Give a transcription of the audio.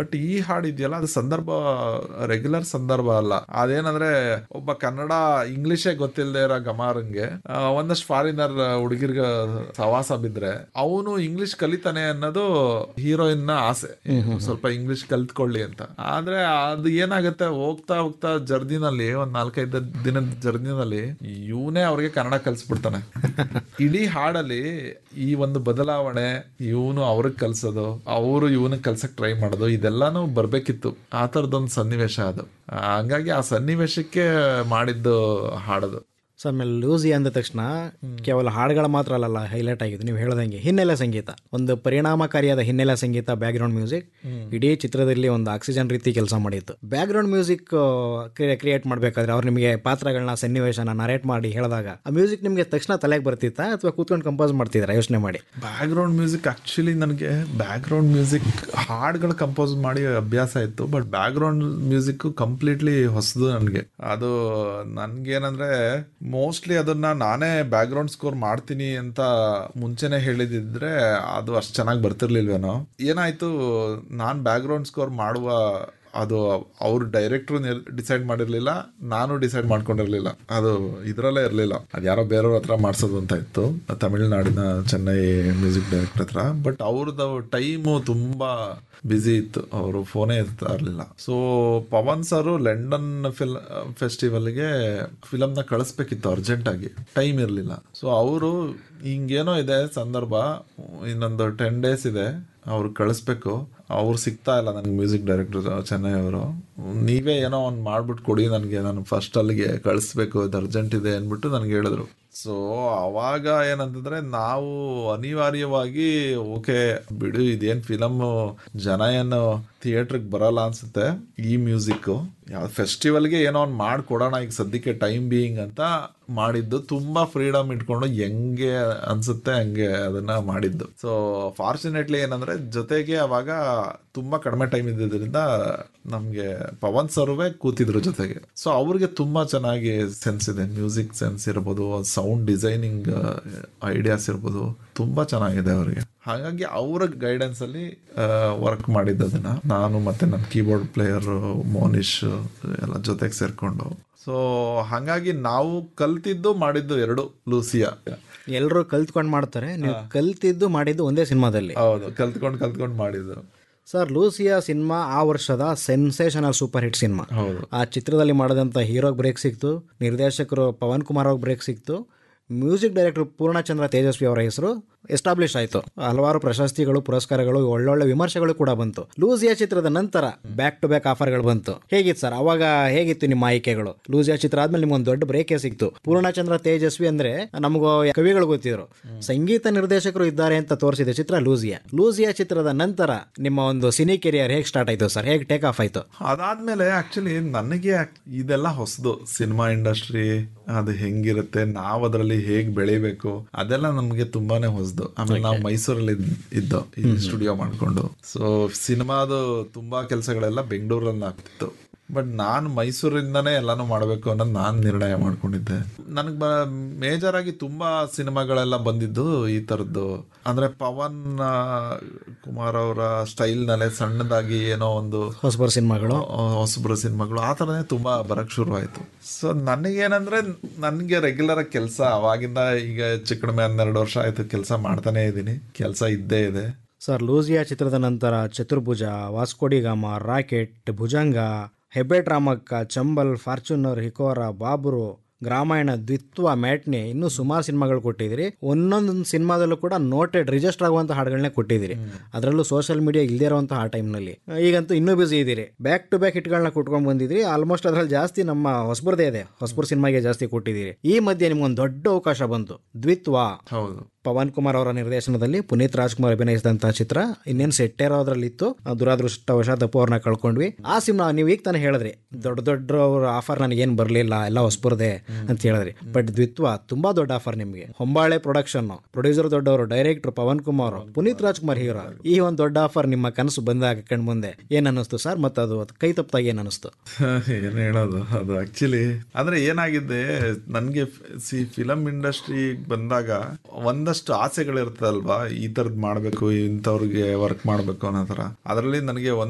but ಈ ಹಾಡು ಇದೆಯಲ್ಲ ಅದು ಸಂದರ್ಭ ರೆಗ್ಯುಲರ್ ಸಂದರ್ಭ ಅಲ್ಲ ಅದೇನಂದ್ರೆ ಒಬ್ಬ ಕನ್ನಡ ಇಂಗ್ಲಿಷೇ ಗೊತ್ತಿಲ್ಲದೆ ಇರೋ ಗಮಾರಂಗೆ ಆ, ಒಂದಷ್ಟು ಫಾರಿನರ್ ಹುಡುಗಿರ್ಗ ಸವಾಸ ಬಿದ್ರೆ ಅವನು ಇಂಗ್ಲಿಷ್ ಕಲಿತಾನೆ ಅನ್ನೋದು ಹೀರೋಯಿನ್ ನ ಆಸೆ ಸ್ವಲ್ಪ ಇಂಗ್ಲಿಷ್ ಕಲ್ತ್ಕೊಳ್ಳಿ ಅಂತ ಆದ್ರೆ ಅದು ಏನಾಗುತ್ತೆ ಹೋಗ್ತಾ ಹೋಗ್ತಾ ಜರ್ನಿನಲ್ಲಿ ಒಂದ್ ನಾಲ್ಕೈದು ದಿನದ ಜರ್ನಿನಲ್ಲಿ ಇವನೇ ಅವ್ರಿಗೆ ಕನ್ನಡ ಕಲ್ಸ್ಬಿಡ್ತಾನೆ ಇಡೀ ಹಾಡಲ್ಲಿ ಈ ಒಂದು ಬದಲಾವಣೆ ಇವನು ಅವ್ರಿಗೆ ಕಲ್ಸೋದು ಅವರು ಇವನಿಗೆ ಕಲ್ಸಕ್ ಟ್ರೈ ಮಾಡೋದು ಇದೆಲ್ಲಾನು ಬರ್ಬೇಕಿತ್ತು ಆ ಥರದೊಂದು ಸನ್ನಿವೇಶ ಅದು ಆ, ಹಂಗಾಗಿ ಆ ಸನ್ನಿವೇಶಕ್ಕೆ ಮಾಡಿದ್ದು ಹಾಡೋದು ಸೊ ಆಮೇಲೆ ಲೂಸಿ ಅಂದ ತಕ್ಷಣ ಕೇವಲ ಹಾಡುಗಳು ಮಾತ್ರ ಅಲ್ಲಲ್ಲ ಹೈಲೈಟ್ ಆಗಿದೆ ನೀವು ಹೇಳ್ದಂಗೆ ಹಿನ್ನೆಲೆ ಸಂಗೀತ ಒಂದು ಪರಿಣಾಮಕಾರಿಯಾದ ಹಿನ್ನೆಲೆ ಸಂಗೀತ ಬ್ಯಾಕ್ ಗ್ರೌಂಡ್ ಮ್ಯೂಸಿಕ್ ಇಡೀ ಚಿತ್ರದಲ್ಲಿ ಒಂದು ಆಕ್ಸಿಜನ್ ರೀತಿ ಕೆಲಸ ಮಾಡಿತ್ತು ಬ್ಯಾಕ್ ಗ್ರೌಂಡ್ ಮ್ಯೂಸಿಕ್ ಕ್ರಿಯೇಟ್ ಮಾಡಬೇಕಾದ್ರೆ ಅವ್ರು ನಿಮಗೆ ಪಾತ್ರಗಳನ್ನ ಸನ್ನಿವೇಶನ ನರೇಟ್ ಮಾಡಿ ಹೇಳಿದಾಗ ಆ ಮ್ಯೂಸಿಕ್ ನಿಮಗೆ ತಕ್ಷಣ ತಲೆಗೆ ಬರ್ತಿತ್ತಾ ಅಥವಾ ಕೂತ್ಕೊಂಡು ಕಂಪೋಸ್ ಮಾಡ್ತಿದ್ರ ಯೋಚನೆ ಮಾಡಿ ಬ್ಯಾಕ್ ಗ್ರೌಂಡ್ ಮ್ಯೂಸಿಕ್ ಆಕ್ಚುಲಿ ನನಗೆ ಬ್ಯಾಕ್ ಗ್ರೌಂಡ್ ಮ್ಯೂಸಿಕ್ ಹಾಡುಗಳು ಕಂಪೋಸ್ ಮಾಡಿ ಅಭ್ಯಾಸ ಇತ್ತು but background music completely ಹೊಸದು ನನಗೆ ಅದು ನನ್ಗೇನಂದ್ರೆ ಮೋಸ್ಟ್ಲಿ ಅದನ್ನ ನಾನೇ ಬ್ಯಾಕ್ ಗ್ರೌಂಡ್ ಸ್ಕೋರ್ ಮಾಡ್ತೀನಿ ಅಂತ ಮುಂಚೆನೆ ಹೇಳಿದಿದ್ರೆ ಅದು ಅಷ್ಟು ಚೆನ್ನಾಗಿ ಬರ್ತಿರ್ಲಿಲ್ವೇನೋ ಏನಾಯ್ತು ನಾನು ಬ್ಯಾಕ್ ಗ್ರೌಂಡ್ ಸ್ಕೋರ್ ಮಾಡುವ ಅದು ಅವ್ರು ಡೈರೆಕ್ಟ್ರು ಡಿಸೈಡ್ ಮಾಡಿರ್ಲಿಲ್ಲ ನಾನು ಡಿಸೈಡ್ ಮಾಡ್ಕೊಂಡಿರ್ಲಿಲ್ಲ ಅದು ಇದರಲ್ಲೇ ಇರಲಿಲ್ಲ ಅದು ಯಾರೋ ಬೇರೆಯವ್ರ ಹತ್ರ ಮಾಡಿಸೋದು ಅಂತ ಇತ್ತು ತಮಿಳ್ನಾಡಿನ ಚೆನ್ನೈ ಮ್ಯೂಸಿಕ್ ಡೈರೆಕ್ಟರ್ ಹತ್ರ ಬಟ್ ಅವ್ರದ್ದು ಟೈಮು ತುಂಬ ಬ್ಯುಸಿ ಇತ್ತು ಅವರು ಫೋನೇ ಎತ್ತಾ ಇರಲಿಲ್ಲ so Pavan sir London film ಫೆಸ್ಟಿವಲ್ಗೆ ಫಿಲಮ್ನ ಕಳಿಸ್ಬೇಕಿತ್ತು ಅರ್ಜೆಂಟಾಗಿ ಟೈಮ್ ಇರಲಿಲ್ಲ ಸೊ ಅವರು ಹಿಂಗೇನೋ ಇದೆ ಸಂದರ್ಭ ಇನ್ನೊಂದು ಟೆನ್ ಡೇಸ್ ಇದೆ ಅವ್ರು ಕಳಿಸ್ಬೇಕು ಅವ್ರು ಸಿಗ್ತಾ ಇಲ್ಲ ನನಗೆ ಮ್ಯೂಸಿಕ್ ಡೈರೆಕ್ಟರ್ ಚೆನ್ನೈ ಅವರು ನೀವೇ ಏನೋ ಒಂದು ಮಾಡ್ಬಿಟ್ಟು ಕೊಡಿ ನನಗೆ ನಾನು ಫಸ್ಟ್ ಅಲ್ಲಿಗೆ ಕಳಿಸ್ಬೇಕು ಇದು ಅರ್ಜೆಂಟ್ ಇದೆ ಅಂದ್ಬಿಟ್ಟು ನನಗೆ ಹೇಳಿದ್ರು ಸೊ ಅವಾಗ ಏನಂತಂದ್ರೆ ನಾವು ಅನಿವಾರ್ಯವಾಗಿ ಓಕೆ ಬಿಡು ಇದೇನು ಫಿಲಮ್ ಜನ ಏನು ಥಿಯೇಟ್ರಿಗೆ ಬರಲ್ಲ ಅನ್ಸುತ್ತೆ ಈ ಮ್ಯೂಸಿಕ್ ಯಾವ ಫೆಸ್ಟಿವಲ್ಗೆ ಏನೋ ಒಂದು ಮಾಡ್ಕೊಡೋಣ ಈಗ ಸದ್ಯಕ್ಕೆ ಟೈಮ್ ಬೀಯಿಂಗ್ ಅಂತ ಮಾಡಿದ್ದು ತುಂಬಾ ಫ್ರೀಡಮ್ ಇಟ್ಕೊಂಡು ಹೆಂಗೆ ಅನ್ಸುತ್ತೆ ಹಂಗೆ ಅದನ್ನ ಮಾಡಿದ್ದು ಸೊ ಫಾರ್ಚುನೇಟ್ಲಿ ಏನಂದ್ರೆ ಜೊತೆಗೆ ಅವಾಗ ತುಂಬಾ ಕಡಿಮೆ ಟೈಮ್ ಇದ್ದಿದ್ದರಿಂದ ನಮ್ಗೆ ಪವನ್ ಸರ್ವೇ ಕೂತಿದ್ರು ಜೊತೆಗೆ ಸೊ ಅವ್ರಿಗೆ ತುಂಬಾ ಚೆನ್ನಾಗಿ ಸೆನ್ಸ್ ಇದೆ ಮ್ಯೂಸಿಕ್ ಸೆನ್ಸ್ ಇರ್ಬೋದು ಸೌಂಡ್ ಡಿಸೈನಿಂಗ್ ಐಡಿಯಾಸ್ ಇರ್ಬೋದು ತುಂಬಾ ಚೆನ್ನಾಗಿದೆ ಅವರಿಗೆ ಹಾಗಾಗಿ ಅವರ ಗೈಡೆನ್ಸ್ ಅಲ್ಲಿ ವರ್ಕ್ ಮಾಡಿದ್ದು ಅದನ್ನ ನಾನು ಮತ್ತೆ ನನ್ನ ಕೀಬೋರ್ಡ್ ಪ್ಲೇಯರ್ ಮೋನಿಶ್ ಎಲ್ಲ ಜೊತೆಗೆ ಸೇರ್ಕೊಂಡು ಸೊ ಹಾಗಾಗಿ ನಾವು ಕಲ್ತಿದ್ದು ಮಾಡಿದ್ದು ಎರಡು ಲೂಸಿಯಾ ಎಲ್ಲರೂ ಕಲ್ತ್ಕೊಂಡು ಮಾಡ್ತಾರೆ ನೀವು ಕಲ್ತಿದ್ದು ಮಾಡಿದ್ದು ಒಂದೇ ಸಿನಿಮಾದಲ್ಲಿ ಹೌದು ಕಲ್ತ್ಕೊಂಡು ಕಲ್ತ್ಕೊಂಡು ಮಾಡಿದ್ದು ಸರ್ ಲೂಸಿಯಾ ಸಿನಿಮಾ ಆ ವರ್ಷದ ಸೆನ್ಸೇಷನಲ್ ಸೂಪರ್ ಹಿಟ್ ಸಿನಿಮಾ ಹೌದು ಆ ಚಿತ್ರದಲ್ಲಿ ಮಾಡಿದಂಥ ಹೀರೋಗೆ ಬ್ರೇಕ್ ಸಿಕ್ತು ನಿರ್ದೇಶಕರು ಪವನ್ ಕುಮಾರ್ ಅವ್ರಿಗೆ ಬ್ರೇಕ್ ಸಿಕ್ತು ಮ್ಯೂಸಿಕ್ ಡೈರೆಕ್ಟರ್ ಪೂರ್ಣಚಂದ್ರ ತೇಜಸ್ವಿ ಅವರ ಹೆಸರು ಎಸ್ಟಾಬ್ಲಿಷ್ ಆಯಿತು ಹಲವಾರು ಪ್ರಶಸ್ತಿಗಳು ಪುರಸ್ಕಾರಗಳು ಒಳ್ಳೊಳ್ಳೆ ವಿಮರ್ಶೆಗಳು ಕೂಡ ಬಂತು ಲೂಸಿಯಾ ಚಿತ್ರದ ನಂತರ ಬ್ಯಾಕ್ ಟು ಬ್ಯಾಕ್ ಆಫರ್ಗಳು ಬಂತು ಹೇಗಿತ್ತು ಸರ್ ಅವಾಗ ಹೇಗಿತ್ತು ನಿಮ್ಮ ಆಯ್ಕೆಗಳು ಲೂಸಿಯಾ ಚಿತ್ರ ಆದ್ಮೇಲೆ ನಿಮ್ಗೊಂದು ದೊಡ್ಡ ಬ್ರೇಕೇ ಸಿಕ್ತು ಪೂರ್ಣಚಂದ್ರ ತೇಜಸ್ವಿ ಅಂದ್ರೆ ನಮಗೂ ಕವಿಗಳು ಗೊತ್ತಿದ್ರು ಸಂಗೀತ ನಿರ್ದೇಶಕರು ಇದ್ದಾರೆ ಅಂತ ತೋರಿಸಿದ ಚಿತ್ರ ಲೂಸಿಯಾ ಲೂಸಿಯಾ ಚಿತ್ರದ ನಂತರ ನಿಮ್ಮ ಒಂದು ಸಿನಿ ಕೆರಿಯರ್ ಹೇಗೆ ಸ್ಟಾರ್ಟ್ ಆಯ್ತು ಸರ್ ಹೇಗೆ ಟೇಕ್ ಆಫ್ ಆಯ್ತು ಅದಾದ್ಮೇಲೆ ಆಕ್ಚುಲಿ ನನಗೆ ಇದೆಲ್ಲ ಹೊಸದು ಸಿನಿಮಾ ಇಂಡಸ್ಟ್ರಿ ಅದು ಹೆಂಗಿರುತ್ತೆ ನಾವು ಅದರಲ್ಲಿ ಹೇಗ್ ಬೆಳಿಬೇಕು ಅದೆಲ್ಲ ನಮ್ಗೆ ತುಂಬಾನೇ ಹೊಸದು ಆಮೇಲೆ ನಾವು ಮೈಸೂರಲ್ಲಿ ಇದ್- ಇದ್ದೋ ಇಲ್ಲಿ ಸ್ಟುಡಿಯೋ ಮಾಡ್ಕೊಂಡು ಸೊ ಸಿನಿಮಾದು ತುಂಬಾ ಕೆಲಸಗಳೆಲ್ಲ ಬೆಂಗಳೂರಲ್ಲಿ ಆಗ್ತಿತ್ತು ಬಟ್ ನಾನು ಮೈಸೂರಿಂದನೇ ಎಲ್ಲಾನು ಮಾಡಬೇಕು ಅನ್ನೋದು ನಾನು ನಿರ್ಣಯ ಮಾಡ್ಕೊಂಡಿದ್ದೆ ನನಗೆ ಬ ಮೇಜರ್ ಆಗಿ ತುಂಬಾ ಸಿನಿಮಾಗಳೆಲ್ಲ ಬಂದಿದ್ದು ಈ ಥರದ್ದು ಅಂದ್ರೆ ಪವನ್ ಆ, ಕುಮಾರ್ ಅವರ ಸ್ಟೈಲ್ನಲ್ಲೇ ಸಣ್ಣದಾಗಿ ಏನೋ ಒಂದು ಹೊಸಬರ ಸಿನಿಮಾಗಳು ಹೊಸಬ್ರು ಸಿನಿಮಾಗಳು ಆ ಥರನೇ ತುಂಬಾ ಬರಕ್ ಶುರು ಆಯ್ತು ಸೊ ನನಗೇನಂದ್ರೆ ನನಗೆ ರೆಗ್ಯುಲರ್ ಆಗಿ ಕೆಲಸ ಅವಾಗಿಂದ ಈಗ ಹೆಚ್ಚು ಕಡಿಮೆ ಹನ್ನೆರಡು ವರ್ಷ ಆಯ್ತು ಕೆಲಸ ಮಾಡ್ತಾನೆ ಇದ್ದೀನಿ ಕೆಲಸ ಇದ್ದೇ ಇದೆ ಸರ್ ಲೂಸಿಯಾ ಚಿತ್ರದ ನಂತರ Chaturbhuja Vascodigama rocket Bhujanga Hebbet Ramakka Chambal fortuner Hikora Baburu Gramayana Dvitva matinee ಇನ್ನೂ ಸುಮಾರು ಸಿನಿಮಾಗಳು ಕೊಟ್ಟಿದ್ದೀರಿ ಒಂದೊಂದು ಸಿನಿಮಾದಲ್ಲೂ ಕೂಡ ನೋಟೆಡ್ ರಿಜಿಸ್ಟರ್ ಆಗುವಂಥ ಹಾಡುಗಳನ್ನೇ ಕೊಟ್ಟಿದ್ದೀರಿ ಅದರಲ್ಲೂ ಸೋಷಿಯಲ್ ಮೀಡಿಯಾ ಇಲ್ಲದೇ ಇರುವಂಥ ಆ ಟೈಮ್ನಲ್ಲಿ ಈಗಂತೂ ಇನ್ನೂ ಬಿಸಿ ಇದ್ದೀರಿ ಬ್ಯಾಕ್ ಟು ಬ್ಯಾಕ್ ಹಿಟ್ಗಳನ್ನ ಕೊಟ್ಕೊಂಡು ಬಂದಿದ್ರಿ ಆಲ್ಮೋಸ್ಟ್ ಅದ್ರಲ್ಲಿ ಜಾಸ್ತಿ ನಮ್ಮ ಹೊಸಬರದೇ ಇದೆ ಹೊಸಬರ ಸಿನಿಮಾಗೆ ಜಾಸ್ತಿ ಕೊಟ್ಟಿದ್ದೀರಿ ಈ ಮಧ್ಯೆ ನಿಮ್ಗೊಂದು ದೊಡ್ಡ ಅವಕಾಶ ಬಂತು ದ್ವಿತ್ವ ಹೌದು ಪವನ್ ಕುಮಾರ್ ಅವರ ನಿರ್ದೇಶನದಲ್ಲಿ ಪುನೀತ್ ರಾಜ್ಕುಮಾರ್ ಅಭಿನಯಿಸಿದಂತಹ ಚಿತ್ರ ಇನ್ನೇನು ಸೆಟ್ಟೇರೋದ್ರಲ್ಲಿ ಇತ್ತು ಆ ದುರಾದೃಷ್ಟವಶಾತ್ ಅಪ್ಪು ಅವ್ರನ್ನ ಕಳ್ಕೊಂಡ್ವಿ ಆ ಸಿನಿಮಾ ನೀವು ಈಗ ತಾನೇ ಹೇಳಿದ್ರಿ ದೊಡ್ಡ ದೊಡ್ಡ ಅವ್ರ ಆಫರ್ ನನಗೇನು ಬರಲಿಲ್ಲ ಎಲ್ಲ ಹೊಸಬರದೆ ಅಂತ ಹೇಳಿದ್ರಿ ಬಟ್ ದ್ವಿತ್ವ ತುಂಬಾ ದೊಡ್ಡ ಆಫರ್ ನಿಮಗೆ ಹೊಂಬಾಳೆ ಪ್ರೊಡಕ್ಷನ್ ಪ್ರೊಡ್ಯೂಸರ್ ದೊಡ್ಡವರು ಡೈರೆಕ್ಟರ್ ಪವನ್ ಕುಮಾರ್ ಪುನೀತ್ ರಾಜ್ಕುಮಾರ್ ಹೀರೋ ಈ ಒಂದು ದೊಡ್ಡ ಆಫರ್ ನಿಮ್ಮ ಕನಸು ಬಂದಾಗ ಕಣ್ ಮುಂದೆ ಏನ್ ಅನ್ನಿಸ್ತು ಸರ್ ಮತ್ತು ಅದು ಅದು ಕೈ ತಪ್ಪಾಗಿ ಏನ್ ಅನ್ನಿಸ್ತು ಏನ್ ಹೇಳೋದು ಅದು ಆಕ್ಚುಲಿ ಅಂದ್ರೆ ಏನಾಗಿದೆ ನನ್ಗೆ ಸಿ ಫಿಲಂ ಇಂಡಸ್ಟ್ರಿ ಬಂದಾಗ ಒಂದಷ್ಟು ಆಸೆಗಳಿರ್ತದಲ್ವಾ ಈ ತರದ್ ಮಾಡ್ಬೇಕು ಇಂಥವ್ರಿಗೆ ವರ್ಕ್ ಮಾಡ್ಬೇಕು ಅನ್ನೋ ತರ ಅದರಲ್ಲಿ ನನಗೆ ಒಂದ್